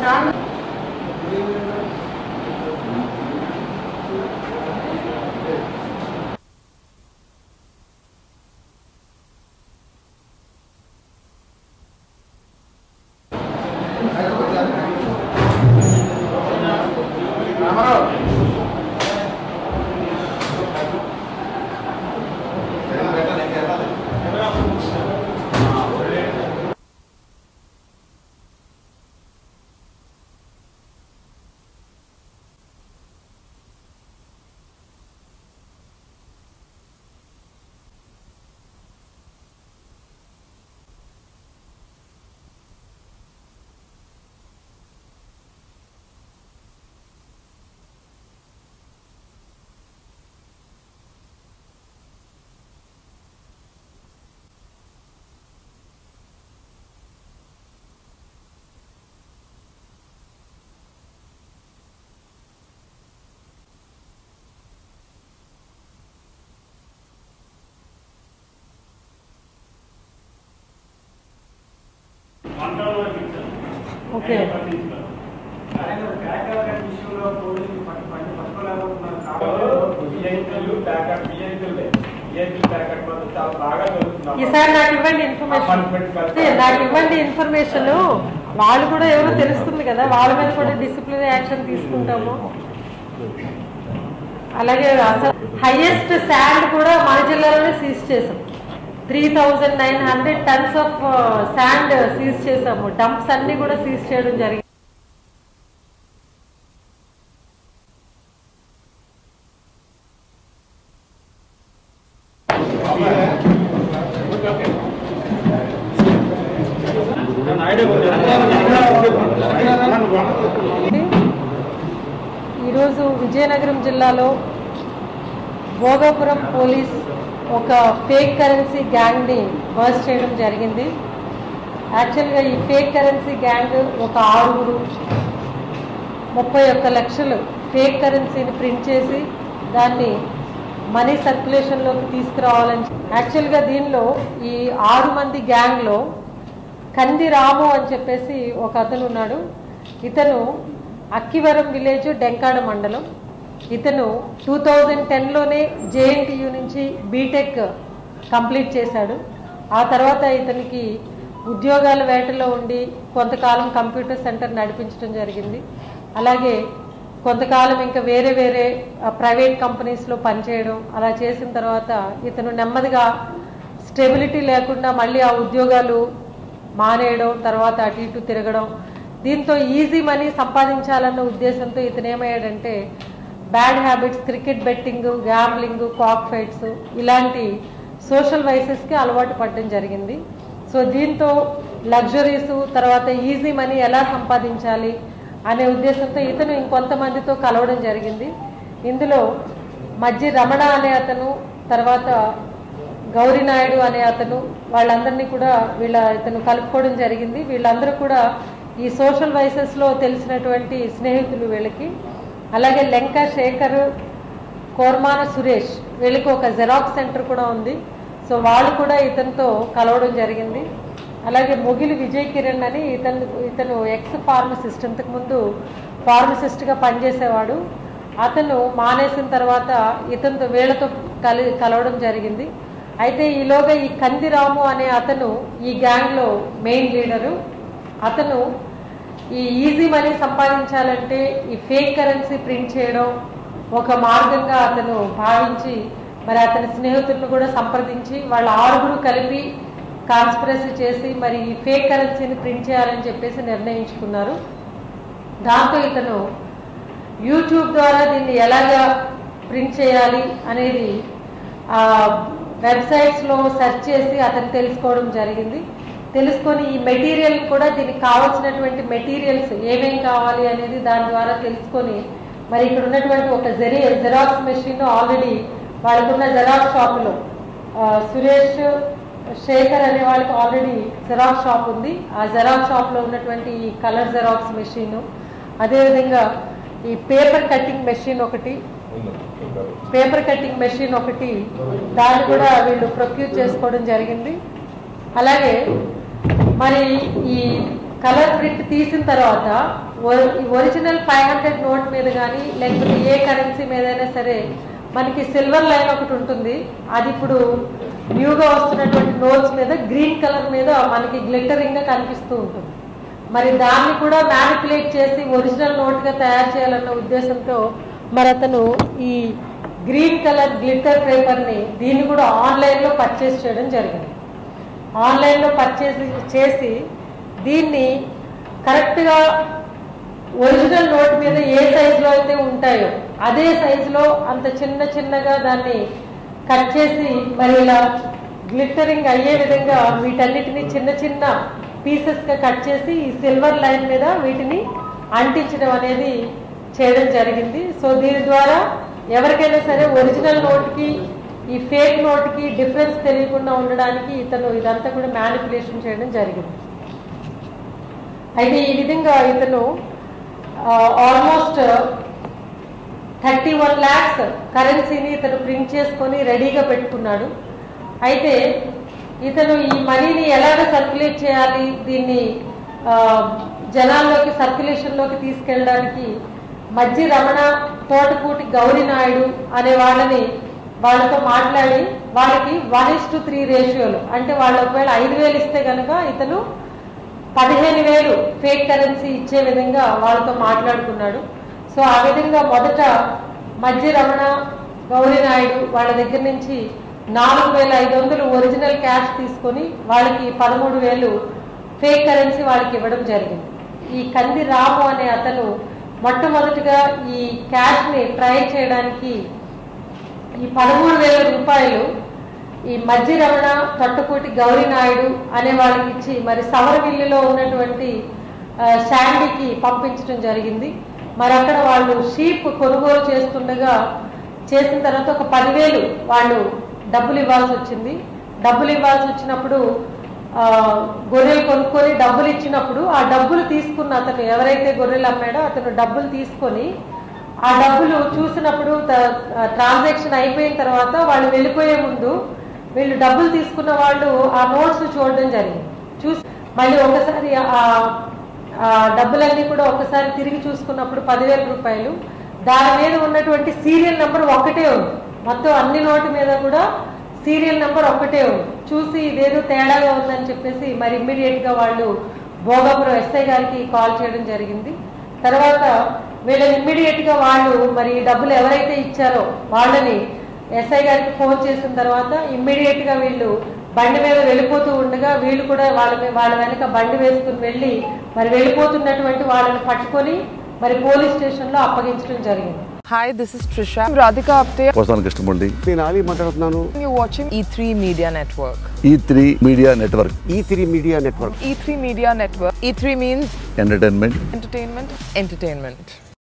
Okay ఈసారి నాకు ఇవ్వండి ఇన్ఫర్మేషన్ అదే, నాకు ఇవ్వండి ఇన్ఫర్మేషన్ వాళ్ళు కూడా ఎవరో తెలుస్తుంది కదా వాళ్ళ మీద కూడా డిసిప్లినరీ యాక్షన్ తీసుకుంటాము అలాగే అసలు హైయెస్ట్ శాండ్ కూడా మన జిల్లాలోనే సీజ్ చేసాం three thousand nine hundred tons of sand seize చేసాము డంప్స్ అన్ని కూడా సీజ్ చేయడం జరిగింది ఈరోజు విజయనగరం జిల్లాలో భోగాపురం పోలీస్ ఒక ఫేక్ కరెన్సీ గ్యాంగ్ని బర్స్ట్ చేయడం జరిగింది యాక్చువల్గా ఈ ఫేక్ కరెన్సీ గ్యాంగ్ ఒక ఆరుగురు ముప్పై ఒక్క లక్షలు ఫేక్ కరెన్సీని ప్రింట్ చేసి దాన్ని మనీ సర్క్యులేషన్లోకి తీసుకురావాలని యాక్చువల్గా దీనిలో ఈ ఆరు మంది గ్యాంగ్లో కంది రాము అని చెప్పేసి ఒక అతను ఉన్నాడు ఇతను అక్కివరం విలేజ్ డెంకాడ మండలం ఇతను టూ థౌజండ్ టెన్లోనే జేఎన్టీయూ నుంచి బీటెక్ కంప్లీట్ చేశాడు ఆ తర్వాత ఇతనికి ఉద్యోగాల వేటలో ఉండి కొంతకాలం కంప్యూటర్ సెంటర్ నడిపించడం జరిగింది అలాగే కొంతకాలం ఇంకా వేరే వేరే ప్రైవేట్ కంపెనీస్లో పనిచేయడం అలా చేసిన తర్వాత ఇతను నెమ్మదిగా స్టెబిలిటీ లేకుండా మళ్ళీ ఆ ఉద్యోగాలు మానేయడం తర్వాత అటు ఇటు తిరగడం దీంతో ఈజీ మనీ సంపాదించాలన్న ఉద్దేశంతో ఇతను ఏమయ్యాడంటే bad habits cricket betting gambling cock fights ఇలాంటి సోషల్ వైసెస్కి అలవాటు పడడం జరిగింది సో దీంతో లగ్జరీస్ తర్వాత ఈజీ మనీ ఎలా సంపాదించాలి అనే ఉద్దేశంతో ఇతను ఇంకొంతమందితో కలవడం జరిగింది ఇందులో మధ్య రమణ అనే అతను తర్వాత గౌరీనాయుడు అనే అతను వాళ్ళందరినీ కూడా వీళ్ళ ఇతను కలుపుకోవడం జరిగింది వీళ్ళందరూ కూడా ఈ సోషల్ వైసెస్లో తెలిసినటువంటి స్నేహితులు వీళ్ళకి అలాగే లెంక శేఖర్ కోర్మాన సురేష్ వీళ్ళకి ఒక జెరాక్స్ సెంటర్ కూడా ఉంది సో వాళ్ళు కూడా ఇతనితో కలవడం జరిగింది అలాగే మొగిలి విజయ్ కిరణ్ అని ఇతను ఇతను ఎక్స్ ఫార్మసిస్ట్ ఇంతకు ముందు ఫార్మసిస్ట్గా పనిచేసేవాడు అతను మానేసిన తర్వాత ఇతనితో వీళ్ళతో కలి కలవడం జరిగింది అయితే ఈలోగా ఈ కందిరాము అనే అతను ఈ గ్యాంగ్లో మెయిన్ లీడరు అతను ఈ ఈజీ మనీ సంపాదించాలంటే ఈ ఫేక్ కరెన్సీ ప్రింట్ చేయడం ఒక మార్గంగా అతను భావించి మరి అతని స్నేహితులను కూడా సంప్రదించి వాళ్ళ ఆరుగురు కలిపి కాన్స్పిరసీ చేసి మరి ఈ ఫేక్ కరెన్సీని ప్రింట్ చేయాలని చెప్పేసి నిర్ణయించుకున్నారు దాంతో ఇతను యూట్యూబ్ ద్వారా దీన్ని ఎలాగా ప్రింట్ చేయాలి అనేది ఆ వెబ్సైట్స్లో సెర్చ్ చేసి అతను తెలుసుకోవడం జరిగింది తెలుసుకొని ఈ మెటీరియల్ కూడా దీనికి కావాల్సినటువంటి మెటీరియల్స్ ఏమేం కావాలి అనేది దాని ద్వారా తెలుసుకొని మరి ఇక్కడ ఉన్నటువంటి ఒక జెరీ జెరాక్స్ మెషిన్ ఆల్రెడీ వాళ్ళకున్న జెరాక్స్ షాపులో ఆ, సురేష్ శేఖర్ అనే వాళ్ళకి ఆల్రెడీ జెరాక్స్ షాప్ ఉంది ఆ జెరాక్స్ షాప్లో ఉన్నటువంటి ఈ కలర్ జెరాక్స్ మెషిన్ అదేవిధంగా ఈ పేపర్ కటింగ్ మెషిన్ ఒకటి పేపర్ కటింగ్ మెషిన్ ఒకటి దాన్ని కూడా వీళ్ళు ప్రొక్యూర్ చేసుకోవడం జరిగింది అలాగే మరి ఈ కలర్ ప్రింట్ తీసిన తర్వాత ఒరిజినల్ ఫైవ్ హండ్రెడ్ నోట్ మీద కానీ లేకపోతే ఏ కరెన్సీ మీదైనా సరే మనకి సిల్వర్ లైన్ ఒకటి ఉంటుంది అది ఇప్పుడు న్యూగా వస్తున్నటువంటి నోట్స్ మీద గ్రీన్ కలర్ మీద మనకి గ్లిటరింగ్ గా కనిపిస్తూ ఉంటుంది మరి దాన్ని కూడా మ్యానిపులేట్ చేసి ఒరిజినల్ నోట్ గా తయారు చేయాలన్న ఉద్దేశంతో మరి అతను ఈ గ్రీన్ కలర్ గ్లిటర్ పేపర్ ని దీన్ని కూడా ఆన్లైన్ లో పర్చేస్ చేయడం జరిగింది ఆన్లైన్ లో పర్చేస్ చేసి దీన్ని కరెక్ట్ గా ఒరిజినల్ నోట్ మీద ఏ సైజులో అయితే ఉంటాయో అదే సైజులో అంత చిన్న చిన్నగా దాన్ని కట్ చేసి మరి ఇలా గ్లిటరింగ్ అయ్యే విధంగా వీటన్నిటిని చిన్న చిన్న పీసెస్ గా కట్ చేసి ఈ సిల్వర్ లైన్ మీద వీటిని అంటించడం అనేది చేయడం జరిగింది సో దీని ద్వారా ఎవరికైనా సరే ఒరిజినల్ నోట్కి ఈ ఫేక్ నోట్కి డిఫరెన్స్ తెలియకుండా ఉండడానికి ఇతను ఇదంతా కూడా మ్యానిపులేషన్ చేయడం జరిగింది అయితే ఈ విధంగా ఇతను ఆల్మోస్ట్ థర్టీ వన్ ల్యాక్స్ కరెన్సీని ఇతను ప్రింట్ చేసుకొని రెడీగా పెట్టుకున్నాడు అయితే ఇతను ఈ మనీని ఎలాగ సర్క్యులేట్ చేయాలి దీన్ని ఆ, జనాల్లోకి సర్క్యులేషన్లోకి తీసుకెళ్ళడానికి మధ్య రమణ తోటపూటి గౌరీ నాయుడు అనే వాళ్ళని వాళ్ళతో మాట్లాడి వాళ్ళకి వన్ ఇస్ టు త్రీ రేషియోలు అంటే వాళ్ళు ఒకవేళ ఐదు వేలు ఇస్తే కనుక ఇతను పదిహేను వేలు ఫేక్ కరెన్సీ ఇచ్చే విధంగా వాళ్ళతో మాట్లాడుకున్నాడు సో ఆ విధంగా మొదట మధ్య రమణ గౌరీ నాయుడు వాళ్ళ దగ్గర నుంచి నాలుగు వేల ఐదు వందలు ఒరిజినల్ క్యాష్ తీసుకొని వాళ్ళకి పదమూడు వేలు ఫేక్ కరెన్సీ వాళ్ళకి ఇవ్వడం జరిగింది ఈ కంది రాము అనే అతను మొట్టమొదటిగా ఈ క్యాష్ని ట్రై చేయడానికి ఈ పదమూడు వేల రూపాయలు ఈ మధ్య రమణ తొట్టకూటి గౌరీ నాయుడు అనే వాళ్ళకి ఇచ్చి మరి సవరవిల్లులో ఉన్నటువంటి ఆ, శాండీకి పంపించడం జరిగింది మరి అక్కడ వాళ్ళు షీప్ కొనుగోలు చేస్తుండగా చేసిన తర్వాత ఒక పదివేలు వాళ్ళు డబ్బులు ఇవ్వాల్సి వచ్చింది డబ్బులు ఇవ్వాల్సి వచ్చినప్పుడు ఆ, గొర్రెలు కొనుక్కొని డబ్బులు ఇచ్చినప్పుడు ఆ డబ్బులు తీసుకున్న అతను ఎవరైతే గొర్రెలు అమ్మాడో అతను డబ్బులు తీసుకొని ఆ డబ్బులు చూసినప్పుడు ట్రాన్సాక్షన్ అయిపోయిన తర్వాత వాళ్ళు వెళ్ళిపోయే ముందు వీళ్ళు డబ్బులు తీసుకున్న వాళ్ళు ఆ నోట్స్ చూడడం జరిగింది చూసి మళ్ళీ ఒకసారి ఆ ఆ డబ్బులన్నీ కూడా ఒకసారి తిరిగి చూసుకున్నప్పుడు పదివేల రూపాయలు దాని మీద ఉన్నటువంటి సీరియల్ నెంబర్ ఒకటే ఉంది మొత్తం అన్ని నోటు మీద కూడా సీరియల్ నెంబర్ ఒకటే ఉంది చూసి ఇదేదో తేడాగా ఉందని చెప్పేసి మరి ఇమ్మీడియట్ గా వాళ్ళు భోగాపురం ఎస్ఐ గారికి కాల్ చేయడం జరిగింది తర్వాత వీళ్ళని ఇమ్మీడియట్ గా వాళ్ళు మరి ఈ డబ్బులు ఎవరైతే ఇచ్చారో వాళ్ళని ఎస్ఐ గారికి ఫోన్ చేసిన తర్వాత ఇమ్మీడియట్ గా వీళ్ళు బండి మీద వెళ్ళిపోతూ ఉండగా వీళ్ళు కూడా వాళ్ళ మీ- వాళ్ళ వెనక బండి వేసుకుని వెళ్ళి మరి వెళ్ళిపోతున్నటువంటి వాళ్ళని పట్టుకొని మరి పోలీస్ స్టేషన్ లో అప్పగించడం జరిగింది Hi, this is Trisha. I'm Radhika Apte. వస్తాను కృష్ణమూర్తి నేను ఆలీ మాట్లాడుతున్నాను You're watching E3 Media Network. E three media network E three media network E3 Media Network. E3 means entertainment entertainment, entertainment.